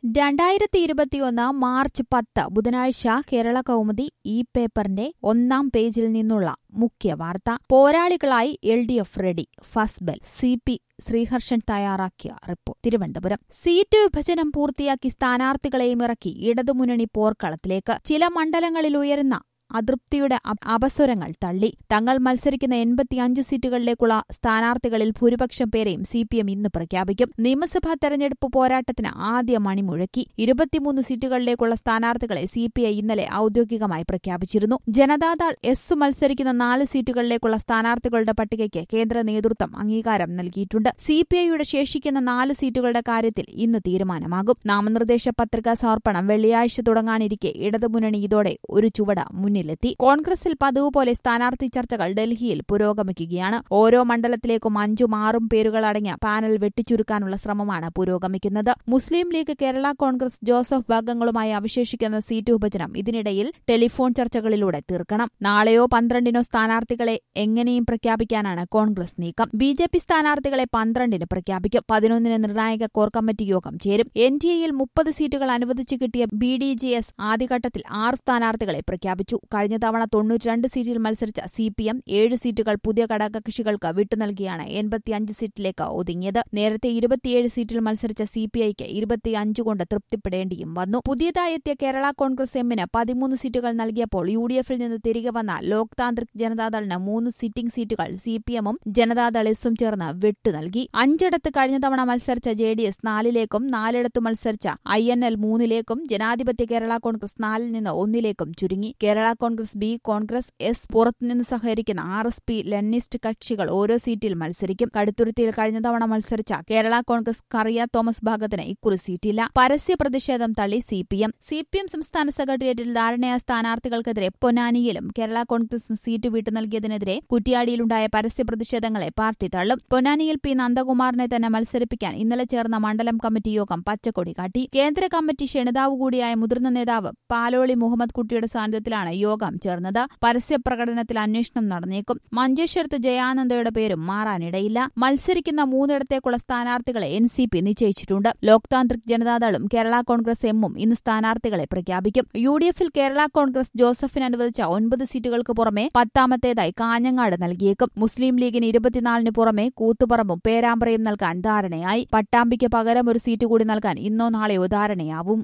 രണ്ടായിരത്തി ഇരുപത്തിയൊന്ന് മാർച്ച് പത്ത് ബുധനാഴ്ച കേരള കൗമുദി ഈ പേപ്പറിന്റെ ഒന്നാം പേജിൽ നിന്നുള്ള മുഖ്യ വാർത്ത പോരാളികളായി എൽ ഡി എഫ് റെഡി ഫസ്ബൽ സി പി ശ്രീഹർഷൻ തയ്യാറാക്കിയ റിപ്പോർട്ട് തിരുവനന്തപുരം സീറ്റ് വിഭജനം പൂർത്തിയാക്കി സ്ഥാനാർത്ഥികളെയും ഇറക്കി ഇടതുമുന്നണി പോർക്കളത്തിലേക്ക് ചില മണ്ഡലങ്ങളിൽ ഉയരുന്ന അതൃപ്തിയുടെ അപസ്വരങ്ങൾ തള്ളി തങ്ങൾ മത്സരിക്കുന്ന എൺപത്തിയഞ്ച് സീറ്റുകളിലേക്കുള്ള സ്ഥാനാർത്ഥികളിൽ ഭൂരിപക്ഷം പേരെയും സി പി എം ഇന്ന് പ്രഖ്യാപിക്കും നിയമസഭാ തെരഞ്ഞെടുപ്പ് പോരാട്ടത്തിന് ആദ്യ മണി മുഴക്കി ഇരുപത്തിമൂന്ന് സീറ്റുകളിലേക്കുള്ള സ്ഥാനാർത്ഥികളെ സി പി ഐ ഇന്നലെ ഔദ്യോഗികമായി പ്രഖ്യാപിച്ചിരുന്നു ജനതാദൾ എസ് മത്സരിക്കുന്ന നാല് സീറ്റുകളിലേക്കുള്ള സ്ഥാനാർത്ഥികളുടെ പട്ടികയ്ക്ക് കേന്ദ്ര നേതൃത്വം അംഗീകാരം നൽകിയിട്ടുണ്ട് സി പി ഐയുടെ ശേഷിക്കുന്ന നാല് സീറ്റുകളുടെ കാര്യത്തിൽ ഇന്ന് തീരുമാനമാകും നാമനിർദ്ദേശ പത്രികാ സമർപ്പണം വെള്ളിയാഴ്ച തുടങ്ങാനിരിക്കെ ഇടതുമുന്നണി ഇതോടെ ഒരു ചുവട മുന്നിൽ മുന്നിലെത്തി കോൺഗ്രസിൽ പതിവ് പോലെ സ്ഥാനാർത്ഥി ചർച്ചകൾ ഡൽഹിയിൽ പുരോഗമിക്കുകയാണ് ഓരോ മണ്ഡലത്തിലേക്കും അഞ്ചും ആറും പേരുകൾ അടങ്ങിയ പാനൽ വെട്ടിച്ചുരുക്കാനുള്ള ശ്രമമാണ് പുരോഗമിക്കുന്നത് മുസ്ലിം ലീഗ് കേരള കോൺഗ്രസ് ജോസഫ് ഭാഗങ്ങളുമായി അവശേഷിക്കുന്ന സീറ്റ് വിഭജനം ഇതിനിടയിൽ ടെലിഫോൺ ചർച്ചകളിലൂടെ തീർക്കണം നാളെയോ പന്ത്രണ്ടിനോ സ്ഥാനാർത്ഥികളെ എങ്ങനെയും പ്രഖ്യാപിക്കാനാണ് കോൺഗ്രസ് നീക്കം ബി ജെ പി സ്ഥാനാർത്ഥികളെ പന്ത്രണ്ടിന് പ്രഖ്യാപിക്കും പതിനൊന്നിന് നിർണായക കോർ കമ്മിറ്റി യോഗം ചേരും എൻ ഡി എയിൽ മുപ്പത് സീറ്റുകൾ അനുവദിച്ചു കിട്ടിയ ബി ഡി ജി എസ് ആദ്യഘട്ടത്തിൽ ആറ് സ്ഥാനാർത്ഥികളെ പ്രഖ്യാപിച്ചു കഴിഞ്ഞ തവണ തൊണ്ണൂറ്റിരണ്ട് സീറ്റിൽ മത്സരിച്ച സി പി എം ഏഴ് സീറ്റുകൾ പുതിയ ഘടകകക്ഷികൾക്ക് വിട്ടുനൽകിയാണ് എൺപത്തിയഞ്ച് സീറ്റിലേക്ക് ഒതുങ്ങിയത് നേരത്തെ ഇരുപത്തിയേഴ് സീറ്റിൽ മത്സരിച്ച സി പി ഐക്ക് ഇരുപത്തിയഞ്ച് കൊണ്ട് തൃപ്തിപ്പെടേണ്ടിയും വന്നു പുതിയതായി എത്തിയ കേരള കോൺഗ്രസ് എമ്മിന് പതിമൂന്ന് സീറ്റുകൾ നൽകിയപ്പോൾ യു ഡി എഫിൽ നിന്ന് തിരികെ വന്ന ലോക് താന്ത്രിക് ജനതാദളിന് മൂന്ന് സിറ്റിംഗ് സീറ്റുകൾ സി പി എമ്മും ജനതാദൾ എസും ചേർന്ന് വിട്ടു നൽകി അഞ്ചിടത്ത് കഴിഞ്ഞ തവണ മത്സരിച്ച ജെ ഡി എസ് നാലിലേക്കും നാലിടത്ത് മത്സരിച്ച ഐ എൻ എൽ മൂന്നിലേക്കും ജനാധിപത്യ കേരള കോൺഗ്രസ് നാലിൽ നിന്ന് ഒന്നിലേക്കും ചുരുങ്ങി കേരള കോൺഗ്രസ് ബി കോൺഗ്രസ് എസ് പുറത്തുനിന്ന് സഹകരിക്കുന്ന ആർ എസ് പി ലെന്നിസ്റ്റ് കക്ഷികൾ ഓരോ സീറ്റിൽ മത്സരിക്കും കടുത്തുരുത്തിയിൽ കഴിഞ്ഞ തവണ മത്സരിച്ച കേരള കോൺഗ്രസ് കറിയ തോമസ് ഭാഗത്തിന് ഇക്കുറി സീറ്റില്ല പരസ്യ പ്രതിഷേധം തള്ളി C P M C P M സംസ്ഥാന സെക്രട്ടേറിയറ്റിൽ ധാരണയായ സ്ഥാനാർത്ഥികൾക്കെതിരെ പൊന്നാനിയിലും കേരള കോൺഗ്രസ് സീറ്റ് വിട്ടു നൽകിയതിനെതിരെ കുറ്റിയാടിയിലുണ്ടായ പരസ്യ പ്രതിഷേധങ്ങളെ പാർട്ടി തള്ളും പൊന്നാനിയിൽ പി നന്ദകുമാറിനെ തന്നെ മത്സരിപ്പിക്കാൻ ഇന്നലെ ചേർന്ന മണ്ഡലം കമ്മിറ്റി യോഗം പച്ചക്കൊടി കാട്ടി കേന്ദ്ര കമ്മിറ്റി ക്ഷണിതാവ് കൂടിയായ മുതിർന്ന നേതാവ് പാലോളി മുഹമ്മദ് കുട്ടിയുടെ സാന്നിധ്യത്തിലാണ് യോഗം ചേർന്നത് പരസ്യപ്രകടനത്തിൽ അന്വേഷണം നടന്നേക്കും മഞ്ചേശ്വരത്ത് ജയാനന്ദയുടെ പേരും മാറാനിടയില്ല മത്സരിക്കുന്ന മൂന്നിടത്തേക്കുള്ള സ്ഥാനാർത്ഥികളെ എൻ സി പി നിശ്ചയിച്ചിട്ടുണ്ട് ലോക് താന്ത്രിക് ജനതാദളും കേരള കോൺഗ്രസ് എമ്മും ഇന്ന് സ്ഥാനാർത്ഥികളെ പ്രഖ്യാപിക്കും യു ഡി എഫിൽ കേരള കോൺഗ്രസ് ജോസഫിന് അനുവദിച്ച ഒൻപത് സീറ്റുകൾക്ക് പുറമെ പത്താമത്തേതായി കാഞ്ഞങ്ങാട് നൽകിയേക്കും മുസ്ലിം ലീഗിന് ഇരുപത്തിനാലിന് പുറമെ കൂത്തുപറമ്പും പേരാമ്പ്രയും നൽകാൻ ധാരണയായി പട്ടാമ്പിക്ക് പകരം ഒരു സീറ്റ് കൂടി നൽകാൻ ഇന്നോ നാളെയോ ധാരണയാവും